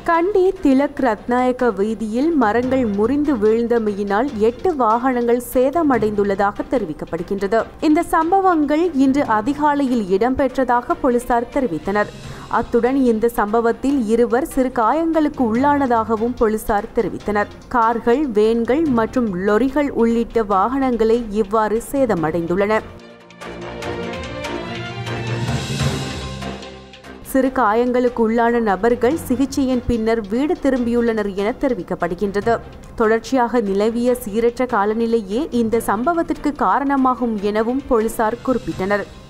கண்டி திலக் ரத்நாயக்க வீதியில் மரங்கள் முறிந்து வீழ்ந்தமையினால் எட்டு வாகனங்கள் சேதமடைந்துள்ளதாக தெரிவிக்கப்படுகின்றது இந்த சம்பவங்கள் இன்று அதிகாலையில் இடம்பெற்றதாக போலீசார் தெரிவித்தனர் அத்துடன் இந்த சம்பவத்தில் இருவர் சிறு காயங்களுக்கு உள்ளானதாகவும் போலீசார் தெரிவித்தனர் கார்கள் வேன்கள் மற்றும் லொரிகள் உள்ளிட்ட வாகனங்களே இவ்வாறு சேதமடைந்துள்ளன சிறு காயங்களுக்கு உள்ளான நபர்கள் சிகிச்சையின் பின்னர் வீடு திரும்பியுள்ளனர் என தெரிவிக்கப்படுகின்றது தொடர்ச்சியாக நிலவிய சீரற்ற காலநிலையே இந்த சம்பவத்திற்கு காரணமாகும் எனவும் போலீசார் குறிப்பிட்டனர்